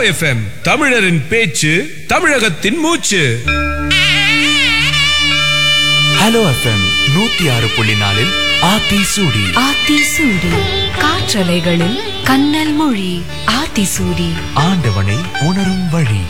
FM தமிழரின் பேச்சு தமிழகத்தின் மூச்சு ஹலோ எஃப்எம் நூத்தி ஆறு புள்ளி நாலில் ஆத்தி சூடி ஆத்தி சூடி காற்றலைகளில் கண்ணல் மொழி ஆத்தி சூடி ஆண்டவனை உணரும் வழி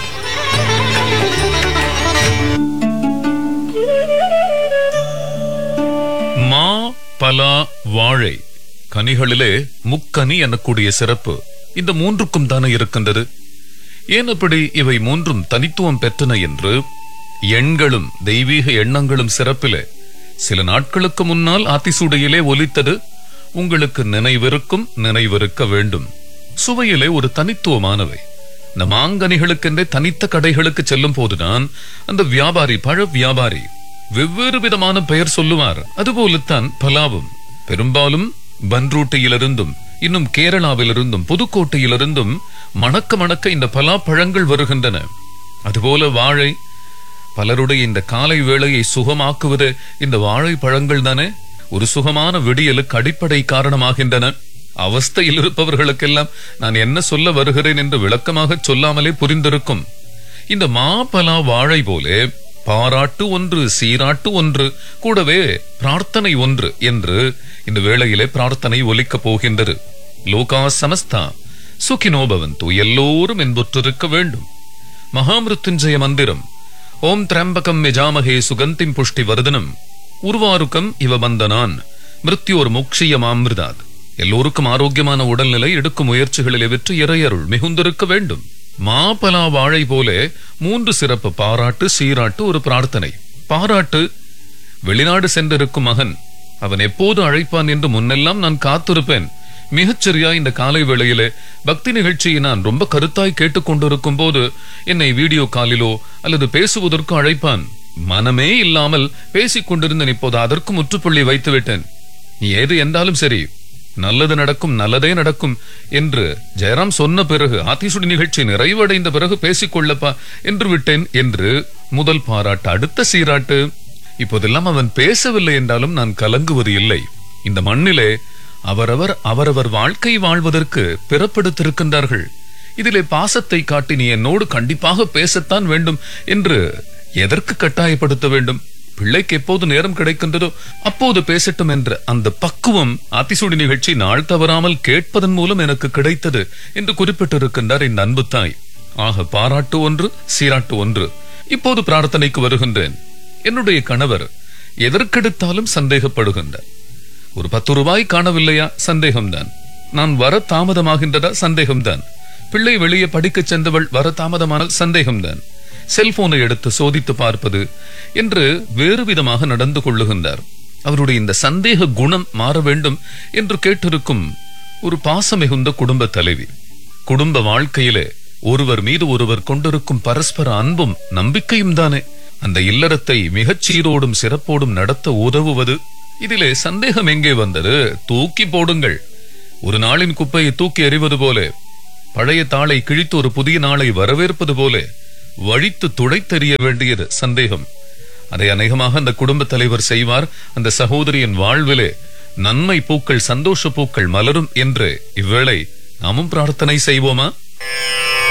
மா பலா வாழை கனிகளிலே முக்கனி எனக்கூடிய சிறப்பு இந்த மூன்றுக்கும் தானே இருக்கின்றது ஏன் அப்படி இவை மூன்றும் தனித்துவம் பெற்றன என்று எண்களும் தெய்வீக எண்ணங்களும் சிறப்பிலே சில நாட்களுக்கு முன்னால் ஆத்திசூடையிலே ஒலித்தது உங்களுக்கு நினைவிருக்கும் நினைவிருக்க வேண்டும் சுவையிலே ஒரு தனித்துவமானவை இந்த மாங்கனிகளுக்கென்றே தனித்த கடைகளுக்கு செல்லும் போதுதான் அந்த வியாபாரி பழ வியாபாரி வெவ்வேறு விதமான பெயர் சொல்லுவார் அதுபோலத்தான் பலாவும் பெரும்பாலும் பன்ரூட்டியிலிருந்தும் இன்னும் கேரளாவிலிருந்தும் புதுக்கோட்டையிலிருந்தும் மணக்க மணக்க இந்த பலா பழங்கள் வருகின்றன அதுபோல வாழை பலருடைய இந்த காலை வேளையை சுகமாக்குவது இந்த வாழை பழங்கள் தானே ஒரு சுகமான விடியலுக்கு அடிப்படை காரணமாகின்றன அவஸ்தையில் இருப்பவர்களுக்கெல்லாம் நான் என்ன சொல்ல வருகிறேன் என்று விளக்கமாக சொல்லாமலே புரிந்திருக்கும் இந்த மாபலா வாழை போலே பாராட்டு ஒன்று சீராட்டு ஒன்று கூடவே பிரார்த்தனை ஒன்று என்று இந்த வேளையிலே பிரார்த்தனை ஒலிக்கப் போகின்றது லோகா சமஸ்தா சுகினோபவந்து எல்லோரும் என்பொற்றிருக்க வேண்டும் மகாமிருத்யுஞ்சய மந்திரம் ஓம் திரம்பகம் யஜாமகே சுகந்திம் புஷ்டி வர்தனம் உருவாருக்கம் இவ பந்தனான் மிருத்யோர் மோக்ஷியமாமிருதாத் எல்லோருக்கும் ஆரோக்கியமான உடல்நிலை எடுக்கும் முயற்சிகளிலே வெற்றி இறையருள் மிகுந்திருக்க வேண்டும் மாபலா வாழை போல மூன்று சிறப்பு பாராட்டு சீராட்டு ஒரு பிரார்த்தனை பாராட்டு வெளிநாடு சென்றிருக்கும் மகன் அவன் எப்போது அழைப்பான் என்று முன்னெல்லாம் நான் காத்திருப்பேன் மிகச்சரியா இந்த காலை வேளையிலே பக்தி நிகழ்ச்சியை நான் ரொம்ப கருத்தாய் கேட்டுக்கொண்டிருக்கும் போது என்னை வீடியோ காலிலோ அல்லது பேசுவதற்கு அழைப்பான் மனமே இல்லாமல் பேசிக் கொண்டிருந்தேன் இப்போது அதற்கு முற்றுப்புள்ளி வைத்து விட்டேன் நீ ஏது என்றாலும் சரி நல்லது நடக்கும் நல்லதே நடக்கும் என்று ஜெயராம் சொன்ன பிறகு ஆத்திசுடி நிகழ்ச்சி நிறைவடைந்த பிறகு பேசிக் கொள்ளப்பா என்று விட்டேன் என்று முதல் பாராட்டு அடுத்த சீராட்டு இப்போதெல்லாம் அவன் பேசவில்லை என்றாலும் நான் கலங்குவது இல்லை இந்த மண்ணிலே அவரவர் அவரவர் வாழ்க்கை வாழ்வதற்கு பிறப்பெடுத்திருக்கின்றார்கள் இதிலே பாசத்தை காட்டி நீ என்னோடு கண்டிப்பாக பேசத்தான் வேண்டும் என்று எதற்கு கட்டாயப்படுத்த வேண்டும் பிள்ளைக்கு எப்போது நேரம் கிடைக்கின்றதோ அப்போது பேசட்டும் என்ற அந்த பக்குவம் ஆத்திசூடி நிகழ்ச்சி நாள் தவறாமல் கேட்பதன் மூலம் எனக்கு கிடைத்தது என்று குறிப்பிட்டிருக்கின்றார் இந்த அன்பு தாய் ஆக பாராட்டு ஒன்று சீராட்டு ஒன்று இப்போது பிரார்த்தனைக்கு வருகின்றேன் என்னுடைய கணவர் எதற்கெடுத்தாலும் சந்தேகப்படுகின்றார் ஒரு பத்து ரூபாய் காணவில்லையா சந்தேகம்தான் நான் வர தாமதமாகின்றதா சந்தேகம்தான் பிள்ளை வெளியே படிக்கச் சென்றவள் வர தாமதமானால் சந்தேகம்தான் செல்போனை எடுத்து சோதித்து பார்ப்பது என்று வேறு விதமாக நடந்து கொள்ளுகின்றார் அவருடைய இந்த சந்தேக குணம் மாற வேண்டும் என்று கேட்டிருக்கும் ஒரு பாசமிகுந்த குடும்ப தலைவி குடும்ப வாழ்க்கையிலே ஒருவர் மீது ஒருவர் கொண்டிருக்கும் பரஸ்பர அன்பும் நம்பிக்கையும் தானே அந்த இல்லறத்தை மிகச் சீரோடும் சிறப்போடும் நடத்த உதவுவது இதிலே சந்தேகம் எங்கே வந்தது தூக்கி போடுங்கள் ஒரு நாளின் குப்பையை தூக்கி எறிவது போல பழைய தாளை கிழித்து ஒரு புதிய நாளை வரவேற்பது போல வழித்து துடைத்தெறிய வேண்டியது சந்தேகம் அதை அநேகமாக அந்த குடும்ப தலைவர் செய்வார் அந்த சகோதரியின் வாழ்விலே நன்மை பூக்கள் சந்தோஷ பூக்கள் மலரும் என்று இவ்வேளை நாமும் பிரார்த்தனை செய்வோமா